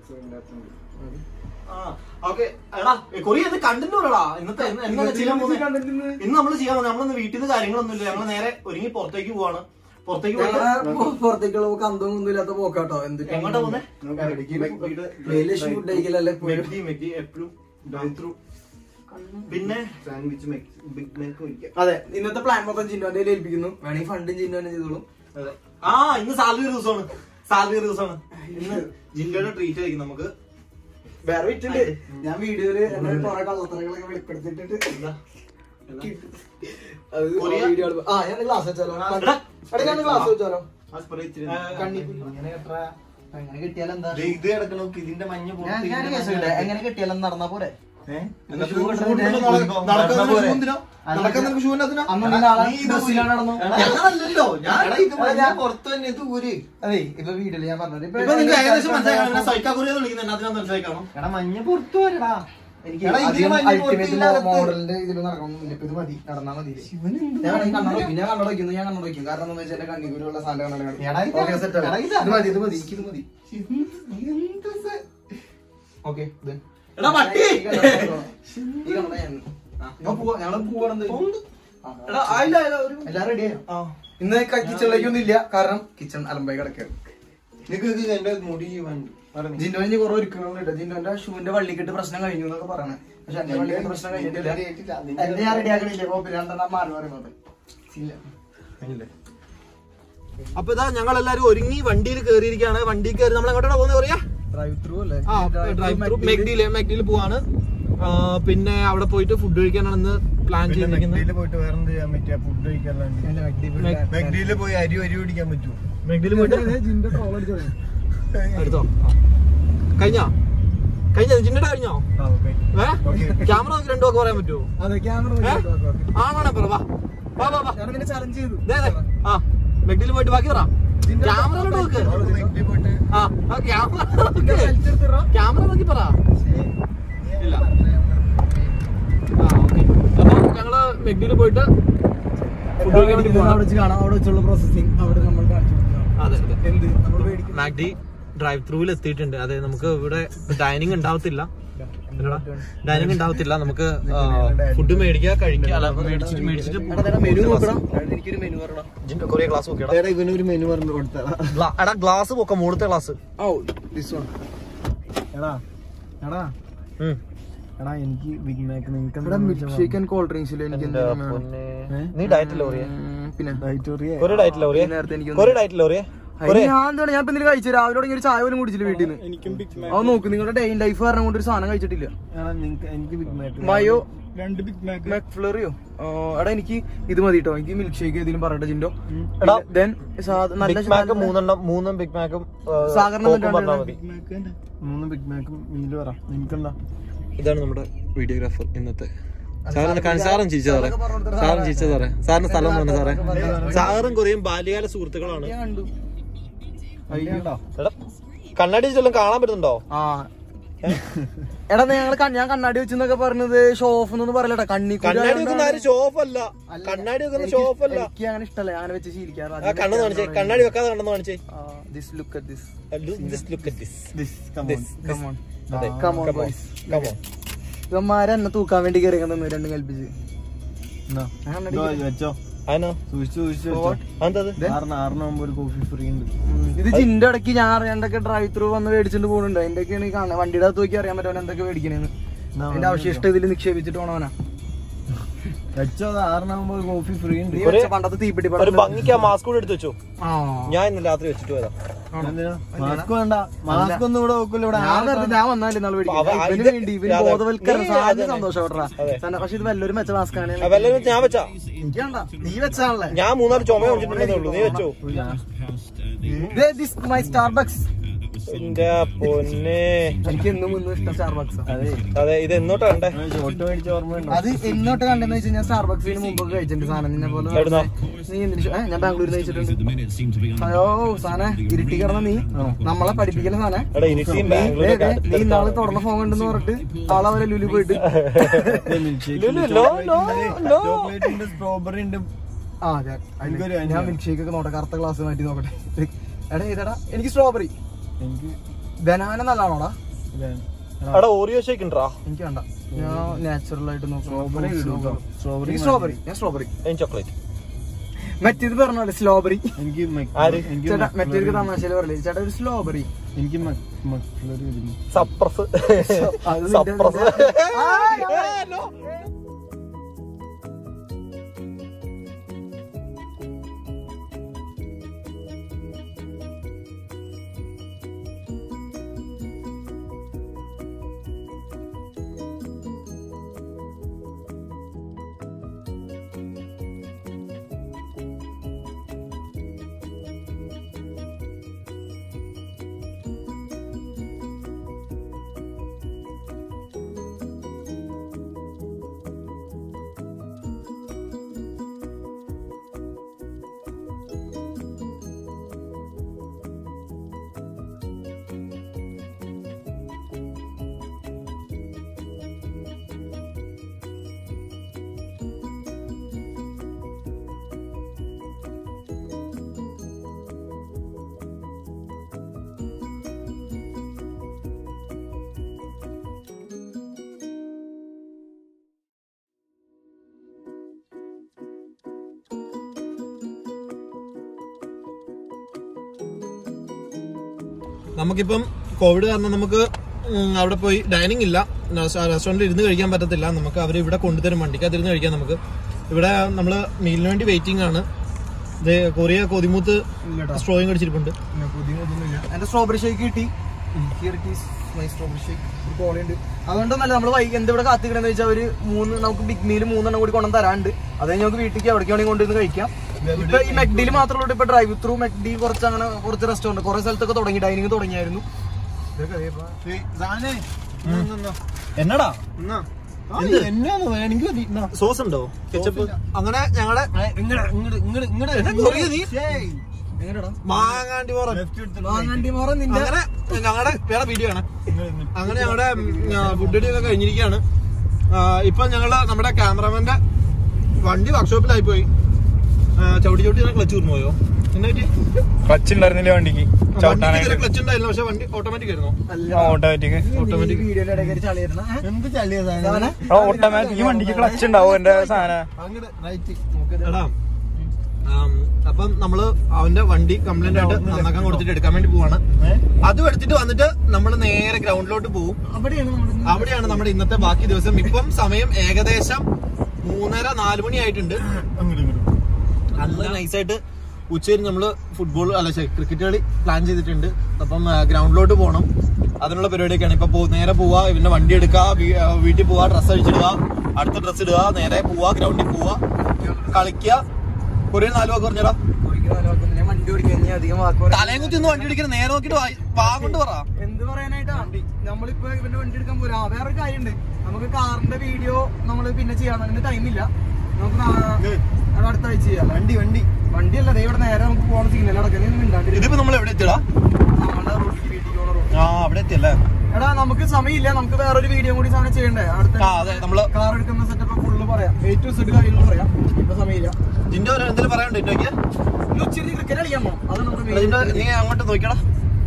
ആ ഓക്കെ എടാ കൊറിയ ഇത് കണ്ടന്റ് പറയടാ ഇന്നത്തെ ഇന്ന് എന്നാ ചെയ്യാൻ പോകുന്നത് കണ്ടിരുന്നു. ഇന്ന് നമ്മൾ ചെയ്യാൻ പോകുന്നത് നമ്മളൊന്ന് വീട്ടിൽ നിന്ന് കാര്യങ്ങളൊന്നും ഇല്ല ഞങ്ങൾ നേരെ ഒരുങ്ങി പുറത്തേക്ക് പോവാണ് പുറത്തേക്ക് പോയിട്ട് ഞങ്ങളെ പുറത്തേക്കുള്ള പോക്ക് അന്തവും ഒന്നും ഇല്ലാത്ത പോക്കാട്ടോ എന്ത് എങ്ങോട്ടാ പോകുന്നെ? ഫുഡ് കഴിക്കലല്ലേ മെഗ്ഡി മെഗ്ഡി എപ്പോഴും പിന്നെ സാൻഡ്വിച്ച് ബിഗ് മാക്ക് കഴിക്കാം അതെ ഇന്നത്തെ പ്ലാൻ മൊത്തം ചിന്നുവിന്റെ കയ്യിൽ ഏൽപ്പിക്കുന്നു വേണമെങ്കിൽ ഫണ്ടും ചിന്നുവിനെ ചെയ്തോളൂ അതെ. ആ ഇന്ന് സാലറി ദിവസമാണ് സാലറി ദിവസമാണ് ഇന്ന് ജിൻഡോയുടെ ട്രീറ്റ് ആയിരിക്കും നമുക്ക് വേറെ വിറ്റുണ്ട് ഞാൻ വീഡിയോയില് എന്നെ കുറെ കള്ളത്തരങ്ങളൊക്കെ വെളിപ്പെടുത്തിട്ടിട്ട് എന്താ? അത് കൊറിയ? വീഡിയോ ആ ഞാൻ ഗ്ലാസ് വെച്ചാലോ എടാ. എടാ ഞാൻ ഗ്ലാസ് വെച്ചാലോ ആ സ്പ്രേ ഇച്ചിരി ആ, കണ്ണി അങ്ങനെ എത്ര എങ്ങനെ കിട്ടിയാലെന്താ ദേ ഇത് കിടക്കണോ ഇതിന്റെ മഞ്ഞ ഞാൻ പുറത്ത് ഞാൻ ഇതിന്റെ കേസില്ല മഞ്ഞ എങ്ങനെ കിട്ടിയാലും നടന്നാ പോരെ ഏഹ്? എന്നാ ഷൂ ഷൂ ഇട്ടിട്ട് ഇട്ടിട്ട് നടക്കാൻ നടക്കാൻ നടക്കാൻ പോരെ? നിനക്ക് ഷൂവിനോ? നടക്കാൻ നിനക്ക് ഷൂവിനകത്തിനോ? അന്ന് എടാ, നീ നാളെ നീ ഇത് ബസ്സിലാണ് നടന്നു. എടാ, ഞാനല്ലല്ലോ. ഞാൻ എടാ, ഇത് മഞ്ഞ ഞാൻ- പുറത്ത് തന്നെ ഇത് ഊര്. അതെ ഇപ്പൊ വീഡിയോയില് ഞാൻ പറഞ്ഞത് ഇപ്പൊ നിങ്ങൾക്ക് ഏകദേശം മനസ്സിലായി കാണും സൈക്കാ കൊറിയ വിളിക്കുന്നത് എന്നാ മനസ്സിലായി കാണും എടാ, മഞ്ഞ പുറത്ത് വരടാ. എനിക്ക് എടാ, ഇതിന് അധികം മഞ്ഞ ultimate പുറത്തില്ല അകത്ത്. മോഡലിന്റെ ഇതിൽ നടക്കണമെന്നില്ല ഇപ്പൊ ഇത് മതി നടന്നാ മതി ഞാൻ വേണമെങ്കിൽ കണ്ണട വയ്ക്കും ഞാൻ കണ്ണട വയ്ക്കുന്നു ഞാൻ കണ്ണട വയ്ക്കും കാരണം എന്താ വെച്ചാൽ എന്റെ കണ്ണിക്കൂരുള്ള സാധനം എടാ, കണ്ണട ഇതാ. ഓക്കെ സെറ്റ് എടാ, ഇതാ. ഇത് മതി ഇത് മതി എനിക്കിത് മതി എന്ത് സ- ഓക്കെ എടാ പട്ടി ഈ കണ്ണട ഞാൻ ആ, ഞാൻ പോവാ ഞങ്ങള് പോവാണെന്ന് എടാ ആയില്ല ആയില്ല ഒരു എല്ലാം റെഡിയായോ ഇന്ന് കിച്ചണിലേക്കൊന്നും ഇല്ല കാരണം കിച്ചൺ അലമ്പായി കിടക്കുകയാണ് നിനക്ക് ഇത് എന്റെ മുടി വേണ്ട. പറഞ്ഞു. ജിൻഡോന് കുറെ ഒരുക്കങ്ങളുണ്ട് ജിൻഡോന്റെ ഷൂവിന്റെ വള്ളിക്കെട്ട് പ്രശ്നം കഴിഞ്ഞു എന്നൊക്കെ പറയണേ പക്ഷെ എന്റെ വള്ളിക്കെട്ട് പ്രശ്നം കഴിഞ്ഞിട്ടില്ല എന്റെ ഞാൻ റെഡിയാക്കണില്ല കോപ്പി രണ്ടെണ്ണം മാറി പറയുന്നത് ഇല്ല അപ്പൊ ഇതാ ഞങ്ങൾ എല്ലാരും ഒരുങ്ങി വണ്ടിയിൽ കയറിയിരിക്കുകയാണ് വണ്ടിയിൽ കയറി നമ്മൾ എങ്ങോട്ടാണ് പോകുന്നത് പറയാ ഡ്രൈവ് ത്രൂ അല്ലേ ആ ഡ്രൈവ് ത്രൂ മെഗ്ഡിയില് മെഗ്ഡിയിൽ പോവാണ് ആ, പിന്നെ അവിടെ പോയിട്ട് ഫുഡ് കഴിക്കാനാണ് ഇന്ന് പ്ലാൻ ചെയ്തിരിക്കുന്നത് മെഗ്ഡിയില് പോയിട്ട് വേറെ എന്ത് ചെയ്യാൻ പറ്റിയ ഫുഡ് കഴിക്കാനുണ്ട് മെഗ്ഡിയില് പോയി അരി അരി പിടിക്കാൻ പറ്റുമോ മെഗ്ഡിയിൽ പോയിട്ട് ജിന്റെ ട്രോൾ അടിച്ചോ എടുത്തോ കഴിഞ്ഞോ കഴിഞ്ഞോ ജിന്റെ കഴിഞ്ഞോ ആ ഓക്കെ ഏ ക്യാമറ നോക്കി രണ്ടു വാക്ക് പറയാൻ പറ്റുമോ അതെ ക്യാമറ ഏ? ആണാണേ പറ വാ വാ വാ വാ ഞാൻ പിന്നെ ചലഞ്ച് ചെയ്തു ദേ, ദേ. ആ മെഗ്ഡിയിൽ പോയിട്ട് ബാക്കി പറ ക്യാമറ നോക്ക് മെഗ്ഡിയിൽ പോയിട്ട് ആ ആ, ക്യാമറ നോക്ക് ക്യാമറ നോക്കി പറ ഇല്ല ആ ഓക്കെ അപ്പൊ ഞങ്ങള് മെഗ്ഡിയിൽ പോയിട്ട് ഫുഡ് കഴിക്കാൻ വേണ്ടി പോകണം അവിടെ വെച്ച് കാണാം അവിടെ വെച്ചുള്ള പ്രോസസ്സിംഗ് അവിടെ നമ്മൾ കാണിച്ചു കൊടുക്കാം. അതെ അതെ എന്ത് നമ്മൾ മേടിക്കും മാഗ്ഡി ഡ്രൈവ് ത്രൂവിൽ എത്തിയിട്ടുണ്ട് അതെ നമുക്ക് ഇവിടെ ഡൈനിങ് ഉണ്ടാവത്തില്ല ഡൈനിങ് ഉണ്ടാവത്തില്ല നമുക്ക് ഫുഡ് മേടിക്കുക കഴിക്കുക അല്ല മേടിച്ചിട്ട് മേടിച്ചിട്ട് മെനു നോക്കണം എനിക്കൊരു മെനു പറയണം കൊറിയ ഗ്ലാസ് നോക്കിയടാ എടാ ഇവനൊരു മെനു പറഞ്ഞു കൊടുത്തടാ എടാ ഗ്ലാസ് പോക്കാം മുകളിലത്തെ ഗ്ലാസ് ഓ ദിസ് വൺ എടാ എടാ എടാ എനിക്ക് ബിഗ് മാക്ക് നിനക്ക് ഇവിടെ മിൽക്ക് ഷേക്ക് ആൻഡ് കോൾഡ് ഡ്രിങ്ക്സിൽ എനിക്ക് എന്തെങ്കിലും വേണം. നീ ഡയറ്റില്ല കൊറിയ ഉം, പിന്നെ കൊറിയ ഡയറ്റില്ല കൊറിയ നേരത്തെ എനിക്ക് കൊറിയ ഡയറ്റില്ല കൊറിയ അതിന് ഞാൻ എന്താണ് ഞാൻ ഇപ്പൊ എന്തെങ്കിലും കഴിച്ചു രാവിലെ തുടങ്ങി ഒരു ചായ പോലും കുടിച്ചില്ല വീട്ടിൽ നിന്ന് എനിക്കും ബിഗ് അത് നോക്ക് നിങ്ങളുടെ ഡേ ലൈഫ് കാരണം കൊണ്ട് ഒരു സാധനം കഴിച്ചിട്ടില്ല എടാ നിനക്ക് എനിക്ക് ബിഗ് മാക്ക് മയോ രണ്ട് ബിഗ് മാക്ക് മെക്ഫ്ലറിയോ എടാ എനിക്ക് ഇത് മതി കേട്ടോ എനിക്ക് മിൽക്ക് ഷേക്ക് ഏതെങ്കിലും പറയട്ടെ ജിൻഡോ എടാ, ദെൻ നല്ല ബിഗ് മാക്ക് മൂന്നെണ്ണം മൂന്നും ബിഗ് മാക്കും സാഗറിന് കോക്കും പറഞ്ഞാൽ മതി ബിഗ് മാക്ക് തന്നെ മൂന്ന് ബിഗ് മാക്കും മീല് പറ നിനക്കെന്താ ഇതാണ് നമ്മുടെ വീഡിയോഗ്രാഫർ ഇന്നത്തെ സാറിന് സാറും ചിരിച്ച സാറേ സാറും ചിരിച്ച സാറേ സാറിന് സ്ഥലം തന്നെ സാറേ സാറും കുറയും ബാല്യകാല സുഹൃത്തുക്കളാണ് ഞാൻ കണ്ടു എടാ കണ്ണാടി വെച്ചെല്ലാം കാണാൻ പറ്റുന്നുണ്ടോ ആ എടാ ഞങ്ങൾ ഞാൻ കണ്ണാടി വെച്ചെന്നൊക്കെ പറഞ്ഞത് ഷോ ഓഫ് എന്നൊന്നും പറയലട്ടാ കണ്ണി കണ്ണാടി വെക്കുന്ന ആരും ഷോഫ് അല്ല കണ്ണാടി വെക്കുന്ന ഷോഫ് അല്ല എനിക്ക് അങ്ങനെ ഇഷ്ടമല്ല ഞാൻ അങ്ങനെ വെച്ച് ശീലിക്കാറ് ആ കണ്ണെന്ന് കാണിച്ചേ കണ്ണാടി വെക്കാതെ കണ്ണെന്ന് കാണിച്ചേ this look at this Just look at this. This This. Come on അതെ. Come on, Come on. boys. Come on. ഇവന്മാരെ എന്നെ തൂക്കാൻ വേണ്ടി കയറി തന്നു രണ്ടും കൽപ്പിച്ച് എന്നാ ഞാൻ കണ്ണാടി ഇതോ, വെച്ചോ അതിനോ? സൂക്ഷിച്ചു സൂക്ഷിച്ചു For വെച്ചോ what? അതെന്തത്? ആറിന് ആറിന് മുമ്പ് ഒരു കോഫി ഫ്രീ ഉണ്ട് ഉം. ഇത് ജിന്റെ ഇടയ്ക്ക് ഞാൻ അറിയാണ്ടൊക്കെ ഡ്രൈവ് ത്രൂ വന്ന് മേടിച്ചിട്ട് പോകുന്നുണ്ട് അതിന്റെയൊക്കെയാണ് ഈ കാണുന്നത് വണ്ടിയുടെ അകത്ത് നോക്കി അറിയാൻ പറ്റും എന്തൊക്കെ മേടിക്കണേന്ന് എന്നാ അതിന്റെ അവശിഷ്ടം ഇതിൽ നിക്ഷേപിച്ചിട്ട് പോണവനാ വെച്ചോ അത് ആറിന് മുമ്പ് ഒരു കോഫി ഫ്രീ ഉണ്ട് നീ ഒരു- വെച്ച പണ്ടത്തെ തീപ്പെട്ടി ഒരു പടം ഭംഗിക്ക് ആ മാസ്ക് കൂടെ എടുത്ത് വെച്ചു ആ ഞാൻ ഇന്ന് രാത്രി വെച്ചിട്ട് പോയതാ എന്തിനാ മാസ്ക് വേണ്ട മാസ്ക് ഒന്നും ഇവിടെ വെക്കൂല ഇവിടെ ഞാൻ വെറുതെ ഞാൻ വന്നാലേ നാളെ അവ- മേടിക്കും ഇവന് ഇത് വേണ്ടി ഇവന് അതെ. ബോധവൽക്കരണം നീ സാധനം അതന്നെ. സന്തോഷപ്പെടാ അതെ. പക്ഷെ ഇത് വല്ലൊരു മെച്ച മാസ്കാണ് ആ, വല്ലതും വെച്ച് ഞാൻ വെച്ചാ എനിക്ക് വേണ്ട നീ വെച്ചാണല്ലേ ഞാൻ മൂന്നാല് ചുമ വെച്ചിട്ടുണ്ടെന്നേ ഉള്ളൂ നീ വെച്ചോ ദിസ് മൈ സ്റ്റാർബക്സ് എന്റെ പൊന്നെ എനിക്ക് എന്നും ഇന്നും ഇഷ്ടം സ്റ്റാർബക്സ് അതെ അതെ ഇത് എന്നോട്ടാ കണ്ടേ ഷോട്ട് മേടിച്ച ഓർമ്മയുണ്ടോ അത് എന്നോട്ട് കണ്ടെന്ന് വെച്ച് കഴിഞ്ഞാൽ സ്റ്റാർബക്സിന് മുമ്പൊക്കെ കഴിച്ചിട്ടുണ്ട് സാധനം നിന്നെ പോലെ എവിടുന്നാ? നീ എന്തിനു ഏ, ഞാൻ ബാംഗ്ലൂരിൽ കഴിച്ചിട്ടുണ്ട് അയ്യോ സാധനം ഇരുട്ടി കിടന്ന നീ നമ്മളെ പഠിപ്പിക്കല സാധനം എടാ ഇനിയും നീ ബാംഗ്ലൂരൊക്കെ ദേ, നീ നാളെ തുറന്ന ഫോൺ കണ്ടെന്ന് പറഞ്ഞിട്ട് ആളെ അവരെ ലുലു പോയിട്ട് Lulu, no, no, no. Chocolate ഉണ്ട് സ്ട്രോബെറി ഉണ്ട് ആ അതെ എനിക്കൊരു ഞാൻ മിൽക്ക് ഷേക്ക് ഒക്കെ നോട്ടെ കറുത്ത ഗ്ലാസ് മാറ്റി നോക്കട്ടെ എടാ ഇതടാ എനിക്ക് സ്ട്രോബെറി എനിക്ക് ബനാന നല്ലതാണോടാ ഇതാണ്. എടാ ഓറിയോ ഷേക്ക് ഉണ്ടാ എനിക്ക് വേണ്ട ഞാൻ നാച്ചുറൽ ആയിട്ട് സ്ട്രോബെറി നോക്കാം ഇടും കേട്ടോ. സ്ട്രോബെറി സ്ട്രോബെറി ഞാൻ സ്ട്രോബെറി ചോക്ലേറ്റ് മറ്റേത് പറഞ്ഞ സ്ലോബറി എനിക്ക് മക്- ആര്? എനിക്ക് ചേട്ടാ മക്കളൊരു- മറ്റേത് തമാശയിൽ പറയില്ലേ ചേട്ടാ ഒരു സ്ലോബറി എനിക്ക് മക്- മക്കളൊരു വരുന്നു സപ്രസ് അത് സപ്രസ് നമുക്കിപ്പം കോവിഡ് കാരണം നമുക്ക് ഉം, അവിടെ പോയി ഡൈനിങ് ഇല്ല റെസ്റ്റോറന്റിൽ ഇരുന്ന് കഴിക്കാൻ പറ്റത്തില്ല നമുക്ക് അവർ ഇവിടെ കൊണ്ടുതരും വണ്ടിക്കകത്ത് ഇരുന്ന് കഴിക്കാം നമുക്ക് ഇവിടെ നമ്മള് മീലിന് വേണ്ടി വെയിറ്റിംഗ് ആണ് ഇത് കൊറിയ കൊതിമൂത്ത് സ്ട്രോയും കടിച്ചിരിപ്പുണ്ട് എന്റെ സ്ട്രോബെറി ഷേക്ക് കിട്ടി മൈ സ്ട്രോബെറി ഷേക്ക് ഒരു കോളയുണ്ട് അതുകൊണ്ടൊന്നല്ല നമ്മൾ വൈകി എന്ത് ഇവിടെ കാത്തിക്കണെന്ന് വെച്ചാൽ ഒരു മൂന്ന് നമുക്ക് ബിഗ് മീൽ മൂന്നെണ്ണം കൂടി കൊണ്ടു തരാണ്ട് അത് കഴിഞ്ഞ് നമുക്ക് വീട്ടിലേക്ക് എവിടേക്ക് വേണമെങ്കിൽ കൊണ്ടുവന്ന് കഴിക്കാം ഇപ്പൊ ഈ മെക്ഡിയിൽ മാത്രമല്ല ഇപ്പൊ ഡ്രൈവ് ത്രൂ മെക്ഡി കുറച്ച് അങ്ങനെ കുറച്ച് റെസ്റ്റോറന്റ് കുറെ സ്ഥലത്തൊക്കെ തുടങ്ങി ഡൈനിങ് തുടങ്ങിയായിരുന്നു ഇതൊക്കെ ദേ ഇപ്പൊ എന്നടാ എന്നാന്ന് എനിക്ക് മതി എന്നാ. സോസ് ഉണ്ടോ കെച്ചപ്പ് അങ്ങനെ ഞങ്ങളുടെ ഇങ്ങട് ഇങ്ങട് ഇങ്ങട് ഇങ്ങട് എന്നെ കൊറിയ നീ ശേയ്. എങ്ങനെടാ മാങ്ങാണ്ടി പോറ Left എടുത്തിട്ട് വാങ്ങാണ്ടി മോറ നിന്റെ അങ്ങനെ ഞങ്ങളുടെ വേറെ വീഡിയോ ആണ് ഇങ്ങട് ഇങ്ങട്. അങ്ങനെ ഞങ്ങളുടെ ഫുഡ് അടി ഒക്കെ കഴിഞ്ഞിരിക്കുകയാണ് ആ, ഇപ്പൊ ഞങ്ങള് നമ്മുടെ ക്യാമറമാന്റെ വണ്ടി വർക്ക്ഷോപ്പിലായി പോയി ആ, ചവിട്ടി ചവിട്ടി ക്ലച്ച് ഊർന്നു പോയോ എന്നായിട്ട് ക്ലച്ച് ഉണ്ടായിരുന്നില്ല വണ്ടിക്ക് ചവിട്ടാനായിട്ട് ക്ലച്ച് ഉണ്ടായില്ല പക്ഷെ വണ്ടി ഓട്ടോമാറ്റിക് ആയിരുന്നു ഓട്ടോമാറ്റിക് ഓട്ടോമാറ്റിക് വീഡിയോയുടെ ഇടയ്ക്ക് ചളിയിരുന്ന എന്ത് ചളിയ സാധനം ഓട്ടോമാറ്റിക് വണ്ടിക്ക് ക്ലച്ച് ഉണ്ടാവും എന്റെ സാധനം അങ്ങനെ റൈറ്റ് എടാ ആം, അപ്പം നമ്മള് അവന്റെ വണ്ടി കംപ്ലൈന്റ് ആയിട്ട് നന്നാക്കാൻ കൊടുത്തിട്ട് എടുക്കാൻ വേണ്ടി പോവാണ് അതും എടുത്തിട്ട് വന്നിട്ട് നമ്മൾ നേരെ ഗ്രൗണ്ടിലോട്ട് പോകും അവിടെയാണ് നമ്മുടെ അവിടെയാണ് നമ്മുടെ ഇന്നത്തെ ബാക്കി ദിവസം ഇപ്പം സമയം ഏകദേശം മൂന്നര നാല് മണി ആയിട്ടുണ്ട് അങ്ങോട്ട് ഇങ്ങോട്ട് നല്ല നൈസായിട്ട് ഉച്ചകഴിഞ്ഞ് നമ്മള് ഫുട്ബോൾ അല്ല ക്രിക്കറ്റ് കളി പ്ലാൻ ചെയ്തിട്ടുണ്ട് അപ്പം ഗ്രൗണ്ടിലോട്ട് പോകണം അതിനുള്ള പരിപാടിയൊക്കെയാണ് ഇപ്പൊ പോ- നേരെ പോവാ ഇവന്റെ വണ്ടി എടുക്കുക വീ- ആ, വീട്ടിൽ പോവാ ഡ്രസ്സ് അഴിച്ചിടുക അടുത്ത ഡ്രസ്സ് ഇടുക നേരെ പോവാ ഗ്രൗണ്ടിൽ പോവാ കളിക്കുക കുറേ നാല് വാക്ക് പറഞ്ഞടാ ഒരിക്കലും ആലോചിക്കുന്നില്ല. ഞാൻ വണ്ടി ഓടിക്കാൻ ഇനി അധികം വാക്ക് പറയാൻ- തലയും കുത്തി ഒന്ന് വണ്ടി എടുക്കണം നേരെ നോക്കിട്ട് വാ- വാ കൊണ്ട് പറ എന്ത് പറയാനായിട്ടാ നമ്മളിപ്പോ ഇവന്റെ വണ്ടി എടുക്കാൻ പോരാ വേറെ ഒരു കാര്യമുണ്ട് നമുക്ക് കാറിന്റെ വീഡിയോ നമ്മൾ പിന്നെ ചെയ്യാൻ അതിന് ടൈമില്ല നമുക്ക് നാ- അത് അടുത്ത ആഴ്ച ചെയ്യാം വണ്ടി വണ്ടി വണ്ടിയല്ല ദേ ഇവിടെ നേരെ നമുക്ക് പോകണ സിഗ്നൽ അടക്കുന്നത് മിണ്ടാണ്ടിരിക്കും ഇതിപ്പോ നമ്മൾ എവിടെ എത്തിയടാ നമ്മളുടെ റോഡിൽ വീട്ടിൽ പോണ റോഡ് ആ അവിടെ എത്തിയല്ലേ എടാ നമുക്ക് സമയമില്ല നമുക്ക് വേറൊരു വീഡിയോ കൂടി സാധനം ചെയ്യണ്ടേ അടുത്ത ആ അതെ നമ്മള് കാർ എടുക്കുന്ന സെറ്റപ്പ് ഫുള്ള് പറയാം എ ടു സെറ്റ് കാര്യങ്ങൾ പറയാം ഇപ്പൊ സമയമില്ല ജിന്റെ എന്തെങ്കിലും പറയാനുണ്ടോ ഇന്നോക്ക് ഇന്ന് ഉച്ചരി ക്രിക്കറ്റ് കളിക്കാൻ പോകണം അത് നമ്മുടെ main ജിന്റെ പരിപാടി. നീ അങ്ങോട്ട് നോക്കിയടാ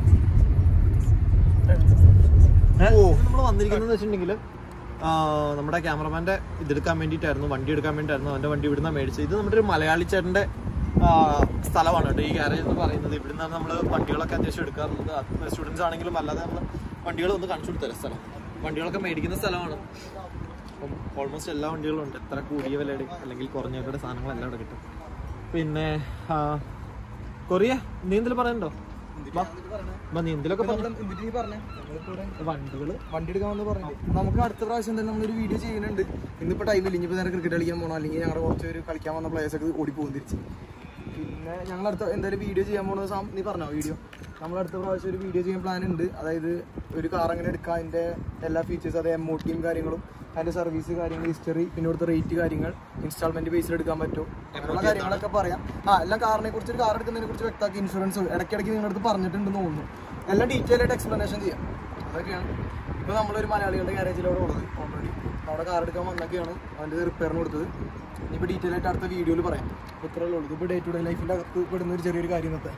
നമ്മൾ വന്നിരിക്കുന്നത് വെച്ചിട്ടുണ്ടെങ്കിൽ നമ്മുടെ ക്യാമറമാന്റെ ഇതെടുക്കാൻ വേണ്ടിയിട്ടായിരുന്നു വണ്ടി എടുക്കാൻ വേണ്ടിയിട്ടായിരുന്നു അവന്റെ വണ്ടി ഇവിടുന്ന് മേടിച്ചത് ഇത് നമ്മുടെ ഒരു മലയാളി ചേട്ടന്റെ ആ, സ്ഥലമാണ് കേട്ടോ ഈ ഗാരേജ് എന്ന് പറയുന്നത് ഇവിടുന്നാണ് നമ്മൾ വണ്ടികളൊക്കെ അത്യാവശ്യം എടുക്കാറുള്ളത് സ്റ്റുഡൻസ് ആണെങ്കിലും അല്ലാതെ നമ്മൾ വണ്ടികൾ ഒന്ന് കാണിച്ചു കൊടുത്തരാം സ്ഥലം വണ്ടികളൊക്കെ മേടിക്കുന്ന സ്ഥലമാണ് അപ്പം ഓൾമോസ്റ്റ് എല്ലാ വണ്ടികളും ഉണ്ട് എത്ര കൂടിയ വിലയുടെ അല്ലെങ്കിൽ കുറഞ്ഞ വിലയുടെ സാധനങ്ങളെല്ലാം ഇവിടെ കിട്ടും പിന്നെ ആ, കൊറിയ നീ എന്തെങ്കിലും പറയണ്ടോ വാ. വാ, നീ എന്തെങ്കിലുമൊക്കെ ഇപ്പൊ പറഞ്ഞു നമ്മള് എന്തിനാ ഈ പറഞ്ഞേ? നമ്മളിപ്പോ ഇവിടെ വണ്ടികള് വണ്ടി എടുക്കാമെന്ന് പറഞ്ഞു നമുക്ക് അടുത്ത പ്രാവശ്യം തന്നെ നമ്മളൊരു വീഡിയോ ചെയ്യുന്നുണ്ട് ഇന്നിപ്പോ ടൈമില്ല ഇനിയിപ്പോ നേരെ ക്രിക്കറ്റ് കളിക്കാൻ പോകണം അല്ലെങ്കിൽ ഞങ്ങളുടെ കുറച്ച് പേര് കളിക്കാൻ വന്ന പ്ലേയേഴ്സ് ഒക്കെ ഓടി പോകും തിരിച്ച് പിന്നെ ഞങ്ങൾ അടുത്ത എന്തായാലും വീഡിയോ ചെയ്യാൻ പോകുന്നത് സാം നീ പറഞ്ഞോ വീഡിയോ നമ്മൾ അടുത്ത പ്രാവശ്യം ഒരു വീഡിയോ ചെയ്യാൻ പ്ലാൻ ഉണ്ട് അതായത് ഒരു കാർ എങ്ങനെ എടുക്കാം അതിന്റെ എല്ലാ ഫീച്ചേഴ്സ് അതായത് എം കാര്യങ്ങളും അതിന്റെ സർവീസ് കാര്യങ്ങൾ ഹിസ്റ്ററി പിന്നെ ഇവിടുത്തെ റേറ്റ് കാര്യങ്ങൾ ഇൻസ്റ്റാൾമെന്റ് ബേസിൽ എടുക്കാൻ പറ്റും അങ്ങനെയുള്ള കാര്യങ്ങളൊക്കെ പറയാം ആ എല്ലാം കാറിനെ കുറിച്ച് ഒരു കാർ എടുക്കുന്നതിനെ കുറിച്ച് വ്യക്തമാക്കി ഇൻഷുറൻസ് ഇടയ്ക്കിടയ്ക്ക് നിങ്ങളുടെ അടുത്ത് പറഞ്ഞിട്ടുണ്ടെന്ന് തോന്നുന്നു എല്ലാം ഡീറ്റെയിൽ ആയിട്ട് എക്സ്പ്ലനേഷൻ ചെയ്യാം അതൊക്കെയാണ് ഇപ്പൊ നമ്മളൊരു മലയാളികളുടെ ഗാരേജിലൂടെ ഉള്ളത് ഓൾറെഡി അവിടെ കാർ എടുക്കാൻ വന്നൊക്കെയാണ് അവൻ്റെ റിപ്പയറിന് കൊടുത്തത് ഇനിയിപ്പോൾ ഡീറ്റെയിൽ ആയിട്ട് അടുത്ത വീഡിയോയിൽ പറയാം അപ്പോൾ ഇത്രയേ ഉള്ളൂ ഇപ്പോൾ ഡേ ടു ഡേ ലൈഫിൻ്റെ അകത്ത് പെടുന്ന ഒരു ചെറിയൊരു കാര്യം ഇന്നത്തെ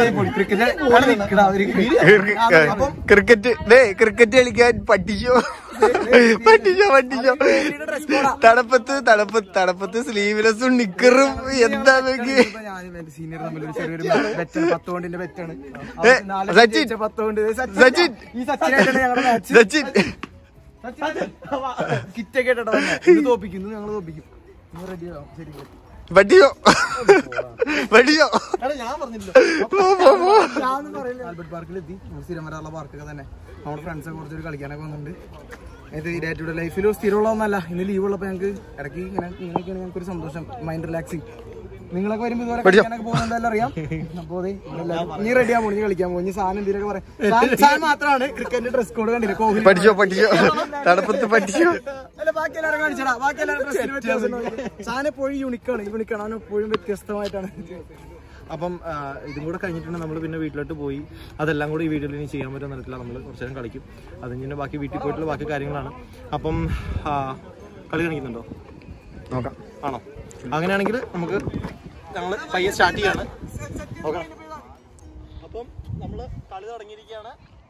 ക്രിക്കറ്റ് ക്രിക്കറ്റ് കളിക്കാൻ പഠിച്ചു പറ്റിച്ചോ പറ്റിച്ചോ തണുപ്പത്ത് തണുപ്പത്ത് തണുപ്പത്ത് സ്ലീവ്ലെസ്സും നിക്കറും എന്താ നോക്കി സീനിയർ തമ്മിൽ ഒരു ചെറിയൊരു ബെറ്റാണ് പത്ത് കൊണ്ടിന്റെ ബെറ്റാണ് ഏ, സച്ചിൻ. പത്ത് കൊണ്ട് സച്ചിൻ. ഈ സച്ചിനായിട്ടാണ് ഞങ്ങളുടെ മാച്ച് സച്ചിൻ കിറ്റൊക്കെ ഇട്ടോ ഇന്ന് തോപ്പിക്കും ഞങ്ങൾ തോപ്പിക്കും റെഡി ആവും ശരി പറ്റിയോ പറ്റിയോ ഞാൻ പറഞ്ഞില്ല പോ, പോ, പോ. ആൽബർട്ട് പാർക്കിൽ എത്തി നമ്മൾ സ്ഥിരം വരാനുള്ള പാർക്കൊക്കെ തന്നെ നമ്മുടെ ഫ്രണ്ട്സ് കുറച്ചൊരു കളിക്കാനൊക്കെ വന്നിട്ടുണ്ട് ഇത് ഡേ ടു ഡേ ലൈഫിൽ സ്ഥിരമുള്ളതൊന്നല്ല ഇന്ന് ലീവ് ഉള്ളപ്പോൾ ഞങ്ങൾക്ക് ഇടയ്ക്ക് ഇങ്ങനെ ഇങ്ങനെയൊക്കെയാണ് ഞങ്ങൾക്ക് ഒരു സന്തോഷം മൈൻഡ് റിലാക്സിങ് നിങ്ങളൊക്കെ വരുമ്പോൾ ഇതുപോലെ കളിക്കാനൊക്കെ പോകുന്നുണ്ടെല്ലാം അറിയാം അപ്പോൾ അതെ എല്ലാവരും ഇനി റെഡി ആകുമ്പോൾ ഇനി കളിക്കാൻ പോകും ഇനി സാധനം എന്തെങ്കിലുമൊക്കെ പറയാം സാധനം മാത്രമാണ് ക്രിക്കറ്റിന്റെ ഡ്രസ് കോഡ് കണ്ടില്ല കോഹ്ലി പഠിച്ചോ പഠിച്ചോ തണുപ്പത്ത് പഠിച്ചോ അല്ല ബാക്കി എല്ലാവരും കാണിച്ചടാ ബാക്കി എല്ലാവരും ഡ്രസ്സിന് വ്യത്യാസം സാധനം എപ്പോഴും യൂണിക്കാണ് യൂണിക്കാണ് അവൻ എപ്പോഴും വ്യത്യസ്തമായിട്ടാണ് അപ്പം ആ, ഇതും കൂടെ കഴിഞ്ഞിട്ടുണ്ട് നമ്മൾ പിന്നെ വീട്ടിലോട്ട് പോയി അതെല്ലാം കൂടി ഈ വീഡിയോയിൽ ഇനി ചെയ്യാൻ പറ്റുന്ന തരത്തില്ല നമ്മൾ കുറച്ച് നേരം കളിക്കും അത് കഴിഞ്ഞ് ബാക്കി വീട്ടിൽ പോയിട്ടുള്ള ബാക്കി കാര്യങ്ങളാണ് അപ്പം ആ, കളി കാണിക്കുന്നുണ്ടോ നോക്കാം ആണോ അങ്ങനെയാണെങ്കിൽ നമുക്ക് ഞങ്ങൾ പയ്യെ സ്റ്റാർട്ട് ചെയ്യാണ് നോക്കണം അപ്പം നമ്മൾ കളി തുടങ്ങിയിരിക്കുകയാണ്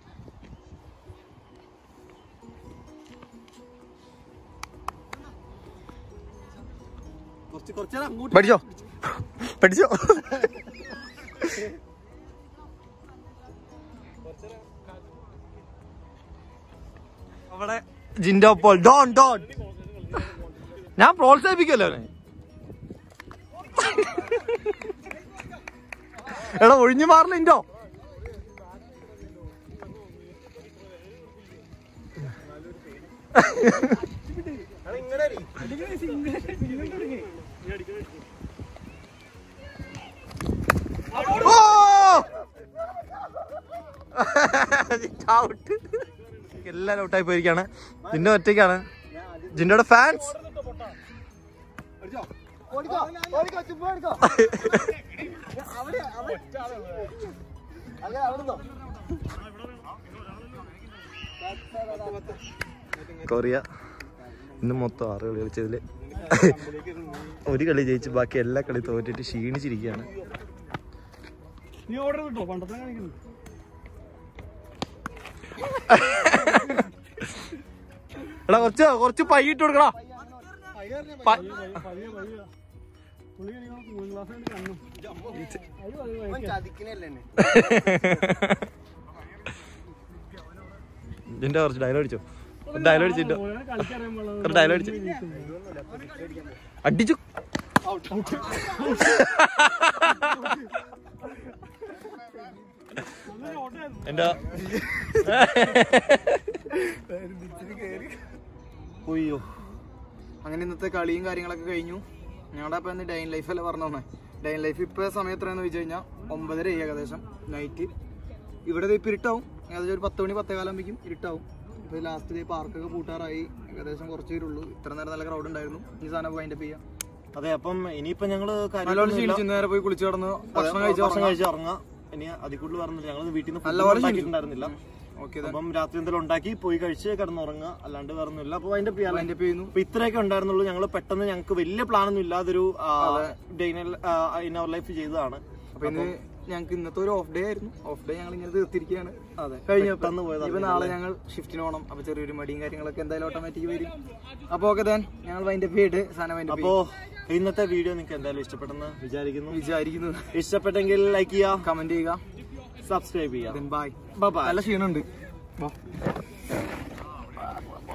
കുറച്ച് കുറച്ച് നേരം അങ്ങോട്ട് പഠിച്ചോ പഠിച്ചോ അവിടെ ജിൻഡോ പോൾ ഡോൺ ഡോൺ ഞാൻ പ്രോത്സാഹിപ്പിക്കല്ലോ അവനെ എടാ ഒഴിഞ്ഞു മാറില്ല ഇൻഡോ ഔട്ട് എല്ലാരും ഔട്ടായി പോയിരിക്കാണ് ജിന്റെ ഒറ്റയ്ക്കാണ് ജിൻഡോയുടെ ഫാൻസ് കൊറിയ ഇന്ന് മൊത്തം ആറ് കളി കളിച്ചതില് ഒരു കളി ജയിച്ച് ബാക്കി എല്ലാ കളി തോറ്റിട്ട് ക്ഷീണിച്ചിരിക്കുകയാണ് നീ ഓർഡർ കിട്ടോ പണ്ടത്തെ കാണിക്കുന്നു എടാ കുറച്ച് കുറച്ച് പയ്യിട്ട് കൊടുക്കടാ പ- പയ്യ പയ്യ പുള്ളി കളിക്കണം കൂളിംഗ് ഗ്ലാസ് കൊണ്ട് കണ്ണും ഇതിന്റെ കുറച്ച് ഡയലോഗ് അടിച്ചോ ഡയലോഗ് അടിച്ചിട്ടോ കളിക്കറിയാൻ പാടില്ല ഒരു ഡയലോഗ് അടിച്ചു അടിച്ചു എന്റെ ഉയ്യോ അങ്ങനെ ഇന്നത്തെ കളിയും കാര്യങ്ങളൊക്കെ കഴിഞ്ഞു ഞങ്ങളുടെ അപ്പം ഇന്ന് ഡൈൻ ലൈഫ് അല്ലേ പറഞ്ഞോന്നേ ഡൈൻ ലൈഫ് ഇപ്പൊ സമയം എത്രയാന്ന് വെച്ച് കഴിഞ്ഞാൽ ഒമ്പതര ആയി ഏകദേശം നൈറ്റ് ഇവിടെ ഇപ്പൊ ഇരുട്ടാവും ഏകദേശം ഒരു പത്ത് മണി പത്തേ കാലാകുമ്പോഴേക്കും ഇരുട്ടാവും ഇപ്പൊ ലാസ്റ്റ് പാർക്കൊക്കെ പൂട്ടാറായി ഏകദേശം കുറച്ച് പേരുള്ളൂ ഇത്ര നേരം നല്ല ക്രൗഡ് ഉണ്ടായിരുന്നു ഈ സാധനം പോയി അതിന്റെ ചെയ്യാം അതെ അപ്പം ഇനിയിപ്പോ ഞങ്ങള് നല്ലോണം ക്ഷീണിച്ച് നേരെ പോയി കുളിച്ചു കിടന്ന് ഭക്ഷണം കഴിച്ച് ഭക്ഷണം ഉറങ്ങാം. കഴിച്ച് ഇറങ്ങാം ഇനി അതിൽ കൂടുതൽ പറഞ്ഞില്ല ഞങ്ങൾ വീട്ടിൽ നിന്ന് നല്ലപോലെ ഫുഡ് ഉണ്ടാക്കിയിട്ടുണ്ടായിരുന്നില്ല ഓക്കെ അപ്പം രാത്രി എന്തെങ്കിലും ഉണ്ടാക്കി പോയി കഴിച്ച് കിടന്നുറങ്ങുക അല്ലാണ്ട് വേറെ ഒന്നുമില്ല അപ്പൊ അതിന്റെ പിയാലെ അതിന്റെ ചെയ്യുന്നു അപ്പൊ ഇത്രയൊക്കെ ഉണ്ടായിരുന്നുള്ളൂ ഞങ്ങൾ പെട്ടെന്ന് ഞങ്ങൾക്ക് വലിയ പ്ലാൻ ഒന്നും ഇല്ലാതൊരു ഇൻ അവർ ലൈഫ് ചെയ്തതാണ് അപ്പൊ ഇന്ന് ഞങ്ങൾക്ക് ഇന്നത്തെ ഒരു ഓഫ് ഡേ ആയിരുന്നു ഓഫ് ഡേ ഞങ്ങൾ ഇങ്ങനെ തീർത്തിരിക്കുകയാണ് അതെ കഴിഞ്ഞപ്പോ പെട്ടെന്ന് പോയതാണ് ഇപ്പൊ നാളെ ഞങ്ങൾ ഷിഫ്റ്റിന് പോകണം അപ്പൊ ചെറിയൊരു മടിയും കാര്യങ്ങളൊക്കെ എന്തായാലും ഓട്ടോമാറ്റിക് വരും അപ്പൊ ഓക്കെ താൻ ഞങ്ങൾ വൈൻഡ് അപ്പ് ചെയ്തിട്ട് സാധനം വൈൻഡ് അപ്പോ ഇന്നത്തെ വീഡിയോ നിങ്ങൾക്ക് എന്തായാലും ഇഷ്ടപ്പെട്ടെന്ന് വിചാരിക്കുന്നു വിചാരിക്കുന്നു ഇഷ്ടപ്പെട്ടെങ്കിൽ ലൈക്ക് ചെയ്യുക കമന്റ് ചെയ്യുക സബ്സ്ക്രൈബ് ചെയ്യുക ബൈ Bye bye. നല്ല ക്ഷീണുണ്ട്